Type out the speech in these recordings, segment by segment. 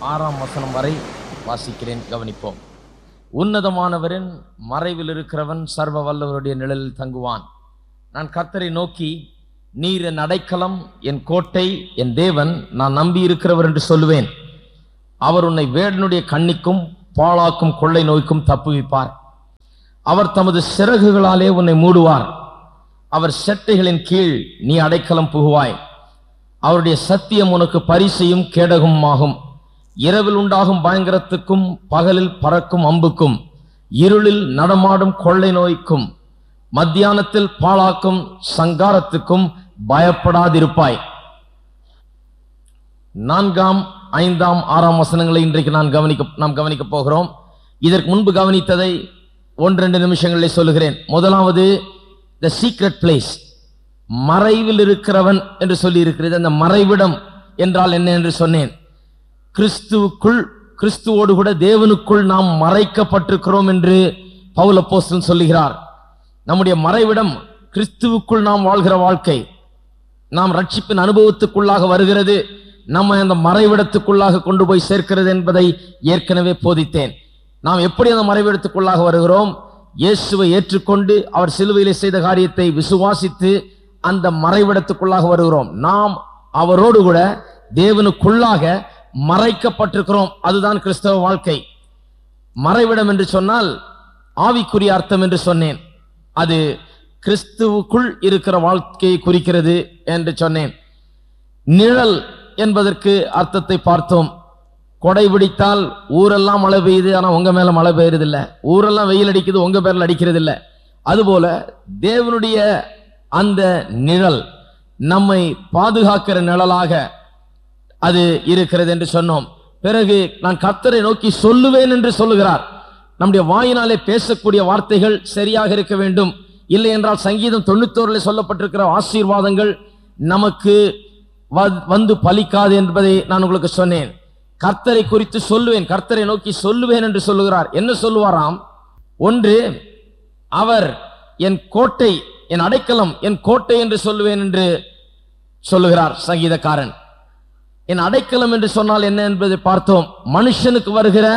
ஆறாம் வசனம் வரை வாசிக்கிறேன் கவனிப்போம் உன்னதமானவரின் மறைவில் இருக்கிறவன் சர்வ வல்லவருடைய நிழலில் தங்குவான் நான் கர்த்தரை நோக்கி நீர் என் அடைக்கலம் என் கோட்டை என் தேவன் நான் நம்பி இருக்கிறவர் என்று சொல்லுவேன் அவர் உன்னை வேடனுடைய கண்ணிக்கும் பாழாக்கும் கொள்ளை நோய்க்கும் தப்புவிப்பார் அவர் தமது சிறகுகளாலே உன்னை மூடுவார் அவர் செட்டைகளின் கீழ் நீ அடைக்கலம் புகுவாய் அவருடைய சத்தியம் உனக்கு பரிசையும் கேடகமும் ஆகும் இரவில் உண்டாகும் பயங்கரத்துக்கும் பகலில் பறக்கும் அம்புக்கும் இருளில் நடமாடும் கொள்ளை நோய்க்கும் மத்தியானத்தில் பாழாக்கும் சங்காரத்துக்கும் பயப்படாதிருப்பாய் நான்காம் ஐந்தாம் ஆறாம் வசனங்களை இன்றைக்கு நான் கவனிக்க நாம் கவனிக்க போகிறோம் இதற்கு முன்பு கவனித்ததை ஒன்றெண்டு நிமிஷங்களில் சொல்லுகிறேன் முதலாவது த சீக்ரெட் பிளேஸ் மறைவில் இருக்கிறவன் என்று சொல்லி இருக்கிறது அந்த மறைவிடம் என்றால் என்ன என்று சொன்னேன் கிறிஸ்துவுக்குள் கிறிஸ்துவோடு கூட தேவனுக்குள் நாம் மறைக்கப்பட்டிருக்கிறோம் என்று பவுல் அப்போஸ்தலன் சொல்லுகிறார் நம்முடைய மறைவிடம் கிறிஸ்துவுக்குள் நாம் வாழ்கிற வாழ்க்கை நாம் ரட்சிப்பின் அனுபவத்துக்குள்ளாக வருகிறது நம்ம அந்த மறைவிடத்துக்குள்ளாக கொண்டு போய் சேர்க்கிறது என்பதை ஏற்கனவே போதித்தேன் நாம் எப்படி அந்த மறைவிடத்துக்குள்ளாக வருகிறோம் இயேசுவை ஏற்றுக்கொண்டு அவர் சிலுவையிலே செய்த காரியத்தை விசுவாசித்து அந்த மறைவிடத்துக்குள்ளாக வருகிறோம் நாம் அவரோடு கூட தேவனுக்குள்ளாக மறைக்கப்பட்டிருக்கிறோம் அதுதான் கிறிஸ்தவ வாழ்க்கை மறைவிடம் என்று சொன்னால் ஆவிக்குரிய அர்த்தம் என்று சொன்னேன் அது கிறிஸ்துவுக்குள் இருக்கிற வாழ்க்கையை குறிக்கிறது என்று சொன்னேன் நிழல் என்பதற்கு அர்த்தத்தை பார்த்தோம் கொடை பிடித்தால் ஊரெல்லாம் மழை பெய்யுது ஆனா உங்க மேல மழை பெய்யுறது இல்ல ஊரெல்லாம் வெயில் அடிக்குது உங்க பேர்ல அடிக்கிறது இல்ல அதுபோல தேவனுடைய அந்த நிழல் நம்மை பாதுகாக்கிற நிழலாக அது இருக்கிறது என்று சொன்னோம் பிறகு நான் கர்த்தரை நோக்கி சொல்லுவேன் என்று சொல்லுகிறார் நம்முடைய வாயினாலே பேசக்கூடிய வார்த்தைகள் சரியாக இருக்க வேண்டும் இல்லை என்றால் சங்கீதம் தொண்ணூத்தோரில் சொல்லப்பட்டிருக்கிற ஆசீர்வாதங்கள் நமக்கு வ- வந்து பலிக்காது என்பதை நான் உங்களுக்கு சொன்னேன் கர்த்தரை குறித்து சொல்லுவேன் கர்த்தரை நோக்கி சொல்லுவேன் என்று சொல்லுகிறார் என்ன சொல்லுவாராம் ஒன்று அவர் என் கோட்டை என் அடைக்கலம் என் கோட்டை என்று சொல்லுவேன் என்று சொல்லுகிறார் சங்கீதக்காரன் என் அடைக்கலம் என்று சொன்னால் என்ன என்பதை பார்த்தோம் மனுஷனுக்கு வருகிற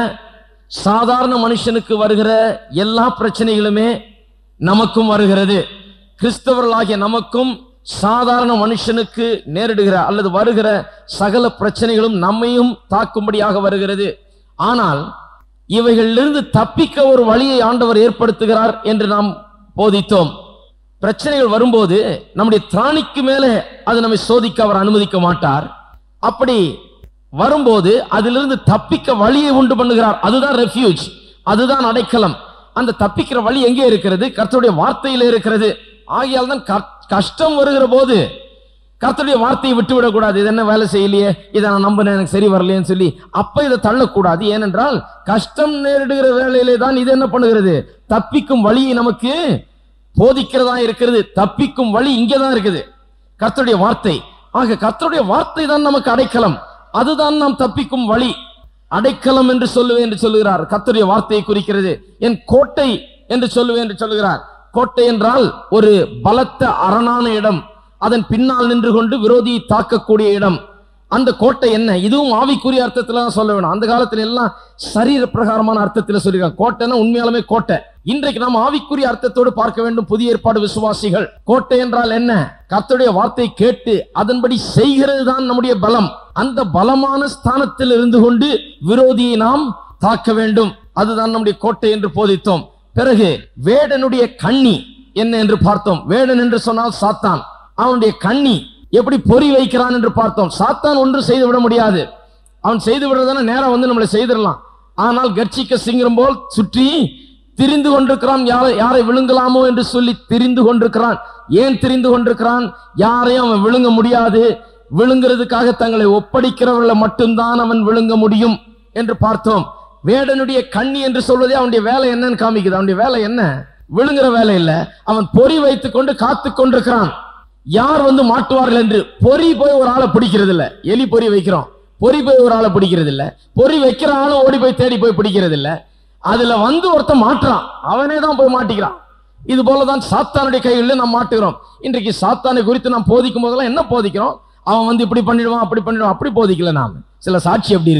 சாதாரண மனுஷனுக்கு வருகிற எல்லா பிரச்சனைகளுமே நமக்கும் வருகிறது கிறிஸ்தவர்களாகிய நமக்கும் சாதாரண மனுஷனுக்கு நேரிடுகிற அல்லது வருகிற சகல பிரச்சனைகளும் நம்மையும் தாக்கும்படியாக வருகிறது ஆனால் இவைகளிலிருந்து தப்பிக்க ஒரு வழியை ஆண்டவர் ஏற்படுத்துகிறார் என்று நாம் போதித்தோம் பிரச்சனைகள் வரும்போது நம்முடைய திராணிக்கு மேலே அது நம்மை சோதிக்க அவர் அனுமதிக்க மாட்டார் அப்படி வரும்போது அதிலிருந்து தப்பிக்க வழியை உண்டு பண்ணுகிறார் அதுதான் ரெஃப்யூஜ் அதுதான் அடைக்கலம் அந்த தப்பிக்கிற வழி எங்கே இருக்கிறது கர்த்தருடைய வார்த்தையில இருக்கிறது ஆகையால் தான் கர்- கஷ்டம் வருகிற போது கர்த்தருடைய வார்த்தையை விட்டு விடக்கூடாது இது என்ன வேலை செய்யலையே இதை நான் நம்பினேன் எனக்கு சரி வரலையேன்னு சொல்லி அப்ப இதை தள்ளக்கூடாது ஏனென்றால் கஷ்டம் நேரிடுகிற வேலையிலே தான் இது என்ன பண்ணுகிறது தப்பிக்கும் வழியை நமக்கு போதிக்கிறதா இருக்கிறது தப்பிக்கும் வழி இங்கதான் இருக்குது கர்த்தருடைய வார்த்தை ஆக கர்த்தருடைய வார்த்தை தான் நமக்கு அடைக்கலம் அதுதான் நாம் தப்பிக்கும் வழி அடைக்கலம் என்று சொல்லுவேன் என்று சொல்லுகிறார் கர்த்தருடைய வார்த்தையை குறிக்கிறது என் கோட்டை என்று சொல்லுவேன் என்று சொல்லுகிறார் கோட்டை என்றால் ஒரு பலத்த அரணான இடம் அதன் பின்னால் நின்று கொண்டு விரோதியை தாக்கக்கூடிய இடம் அந்த கோட்டை என்ன இதுவும் ஆவிக்குரிய அர்த்தத்துல தான் சொல்ல வேணும் அந்த காலத்துல எல்லாம் சரீர பிரகாரமான அர்த்தத்துல சொல்லிருக்காங்க கோட்டைன்னா உண்மையாலுமே கோட்டை இன்றைக்கு நாம் ஆவிக்குரிய அர்த்தத்தோடு பார்க்க வேண்டும் புதிய ஏற்பாடு விசுவாசிகள் கோட்டை என்றால் என்ன கர்த்தருடைய வார்த்தை கேட்டு அதன்படி செய்கிறது தான் நம்முடைய பலம் அந்த பலமான ஸ்தானத்தில் இருந்து கொண்டு விரோதியை நாம் தாக்க வேண்டும் அதுதான் நம்முடைய கோட்டை என்று போதித்தோம் பிறகு வேடனுடைய கண்ணி என்ன என்று பார்த்தோம் வேடன் என்று சொன்னால் சாத்தான் அவனுடைய கண்ணி எப்படி பொறி வைக்கிறான் என்று பார்த்தோம் சாத்தான் ஒன்று செய்து விட முடியாது அவன் செய்து விடுறதுனா நேரம் வந்து நம்மளை செய்திடலாம் ஆனால் கர்ச்சிக்க சிங்கம் போல் சுற்றி திரிந்து கொண்டிருக்கிறான் யாரை யாரை விழுங்கலாமோ என்று சொல்லி திரிந்து கொண்டிருக்கிறான் ஏன் திரிந்து கொண்டிருக்கிறான் யாரையும் அவன் விழுங்க முடியாது விழுங்குறதுக்காக தங்களை ஒப்படைக்கிறவர்களை மட்டும்தான் அவன் விழுங்க முடியும் என்று பார்த்தோம் வேடனுடைய கண்ணி என்று சொல்வதே அவனுடைய வேலை என்னன்னு காமிக்குது அவனுடைய வேலை என்ன விழுங்குற வேலை இல்ல அவன் பொறி வைத்துக் கொண்டு காத்து கொண்டிருக்கிறான் யார் வந்து மாட்டுவார்கள் என்று பொறி போய் ஒரு ஆளை பிடிக்கிறது இல்ல எலி பொறி வைக்கிறோம் பொறி போய் ஒரு ஆளை பிடிக்கிறது இல்ல பொறி வைக்கிற ஆளும் ஓடி போய் தேடி போய் பிடிக்கிறது இல்ல அதுல வந்து ஒருத்தன் மாட்டுறான் அவனே தான் போய் மாட்டிக்கிறான் இது போலதான் சாத்தானுடைய கைகளில் நாம் மாட்டுகிறோம் இன்றைக்கு சாத்தானை குறித்து நாம் போதிக்கும் போதெல்லாம் என்ன போதிக்கிறோம் அவன் வந்து இப்படி பண்ணிடுவான் அப்படி பண்ணிடுவான் அப்படி போதிக்கல நாம் சில சாட்சி அப்படி இருக்குது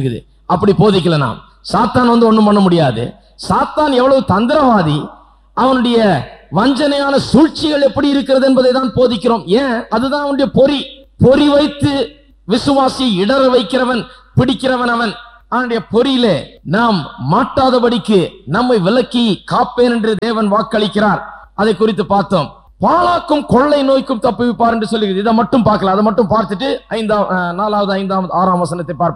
அப்படி போதிக்கல நாம் சாத்தான் வந்து ஒண்ணும் பண்ண முடியாது சாத்தான் எவ்வளவு தந்திரவாதி அவனுடைய வஞ்சனையான சூழ்ச்சிகள் எப்படி இருக்கிறது என்பதை தான் போதிக்கிறோம் ஏன் அதுதான் அவனுடைய பொறி பொறி வைத்து விசுவாசியை இடற வைக்கிறவன் பிடிக்கிறவன் அவன் அவனுடைய பொறியிலே நாம் மாட்டாதபடிக்கு நம்மை விலக்கி காப்பேன் என்று தேவன் வாக்களிக்கிறார் அதை குறித்து பார்த்தோம் பாலாக்கும் கொள்ளை நோய்க்கும் தப்புவிப்பார் என்று சொல்லுகிறது இதை மட்டும் பார்க்கலாம் அதை மட்டும் பார்த்துட்டு ஐந்தாம் அஹ், நாலாவது ஐந்தாவது ஆறாம் வசனத்தை பார்ப்போம்